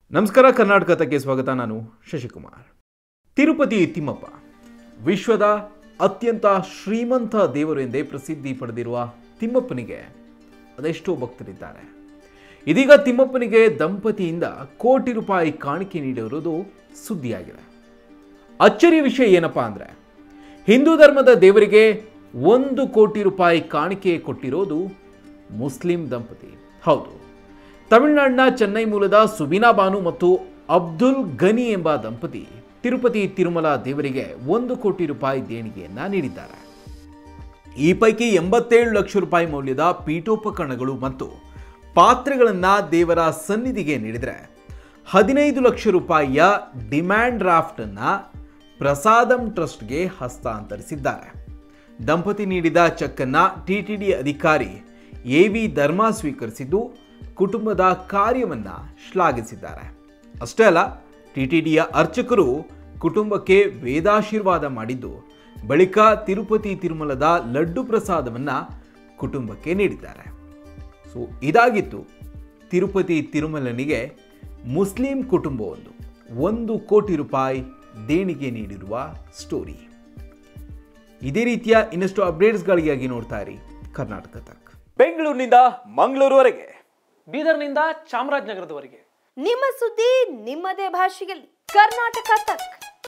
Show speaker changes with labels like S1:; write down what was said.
S1: ನಮಸ್ಕಾರ ಕರ್ನಾಟಕ ತಕ್ಕೆ ಸ್ವಾಗತ ನಾನು ಶಶಿಕುಮಾರ್ ತಿರುಪತಿ ತಿಮ್ಮಪ್ಪ ವಿಶ್ವದ ಅತ್ಯಂತ ಶ್ರೀಮಂತ ದೇವರು ಎಂದೇ ಪ್ರಸಿದ್ಧಿ ಪಡೆದಿರುವ ತಿಮ್ಮಪ್ಪನಿಗೆ ಅದೆಷ್ಟೋ ಭಕ್ತರಿದ್ದಾರೆ ಇದೀಗ ತಿಮ್ಮಪ್ಪನಿಗೆ ದಂಪತಿಯಿಂದ ಕೋಟಿ ರೂಪಾಯಿ ಕಾಣಿಕೆ ನೀಡಿರುವುದು ಸುದ್ದಿಯಾಗಿದೆ ಅಚ್ಚರಿಯ ವಿಷಯ ಏನಪ್ಪಾ ಅಂದರೆ ಹಿಂದೂ ಧರ್ಮದ ದೇವರಿಗೆ ಒಂದು ಕೋಟಿ ರೂಪಾಯಿ ಕಾಣಿಕೆ ಕೊಟ್ಟಿರೋದು ಮುಸ್ಲಿಂ ದಂಪತಿ ಹೌದು ತಮಿಳುನಾಡಿನ ಚೆನ್ನೈ ಮೂಲದ ಸುಬಿನಾ ಬಾನು ಮತ್ತು ಅಬ್ದುಲ್ ಗನಿ ಎಂಬ ದಂಪತಿ ತಿರುಪತಿ ತಿರುಮಲ ದೇವರಿಗೆ ಒಂದು ಕೋಟಿ ರೂಪಾಯಿ ದೇಣಿಗೆಯನ್ನ ನೀಡಿದ್ದಾರೆ ಈ ಪೈಕಿ ಎಂಬತ್ತೇಳು ಲಕ್ಷ ರೂಪಾಯಿ ಮೌಲ್ಯದ ಪೀಠೋಪಕರಣಗಳು ಮತ್ತು ಪಾತ್ರೆಗಳನ್ನು ದೇವರ ಸನ್ನಿಧಿಗೆ ನೀಡಿದರೆ ಹದಿನೈದು ಲಕ್ಷ ರೂಪಾಯಿಯ ಡಿಮ್ಯಾಂಡ್ ಡ್ರಾಫ್ಟ್ ಅನ್ನ ಪ್ರಸಾದಂ ಟ್ರಸ್ಟ್ಗೆ ಹಸ್ತಾಂತರಿಸಿದ್ದಾರೆ ದಂಪತಿ ನೀಡಿದ ಚೆಕ್ ಅನ್ನ ಟಿಟಿಡಿ ಅಧಿಕಾರಿ ಎ ವಿ ಧರ್ಮ ಸ್ವೀಕರಿಸಿದ್ದು ಕುಟುಂಬದ ಕಾರ್ಯವನ್ನ ಶ್ಲಾಘಿಸಿದ್ದಾರೆ ಅಷ್ಟೇ ಅಲ್ಲ ಟಿಟಿಡಿಯ ಅರ್ಚಕರು ಕುಟುಂಬಕ್ಕೆ ವೇದಾಶೀರ್ವಾದ ಮಾಡಿದ್ದು ಬಳಿಕ ತಿರುಪತಿ ತಿರುಮಲದ ಲಡ್ಡು ಪ್ರಸಾದವನ್ನ ಕುಟುಂಬಕ್ಕೆ ನೀಡಿದ್ದಾರೆ ಸೊ ಇದಾಗಿತ್ತು ತಿರುಪತಿ ತಿರುಮಲನಿಗೆ ಮುಸ್ಲಿಂ ಕುಟುಂಬವೊಂದು ಒಂದು ಕೋಟಿ ರೂಪಾಯಿ ದೇಣಿಗೆ ನೀಡಿರುವ ಸ್ಟೋರಿ ಇದೇ ರೀತಿಯ ಇನ್ನಷ್ಟು ಅಪ್ಡೇಟ್ಸ್ಗಳಿಗಾಗಿ ನೋಡ್ತಾ ಇರಿ ಕರ್ನಾಟಕ ತಕ್ ಬೆಂಗಳೂರಿನಿಂದ ಮಂಗಳೂರುವರೆಗೆ
S2: ಬೀದರ್ನಿಂದ ಚಾಮರಾಜನಗರದವರೆಗೆ
S3: ನಿಮ್ಮ ಸುದ್ದಿ ನಿಮ್ಮದೇ ಭಾಷೆಯಲ್ಲಿ ಕರ್ನಾಟಕ ತಕ್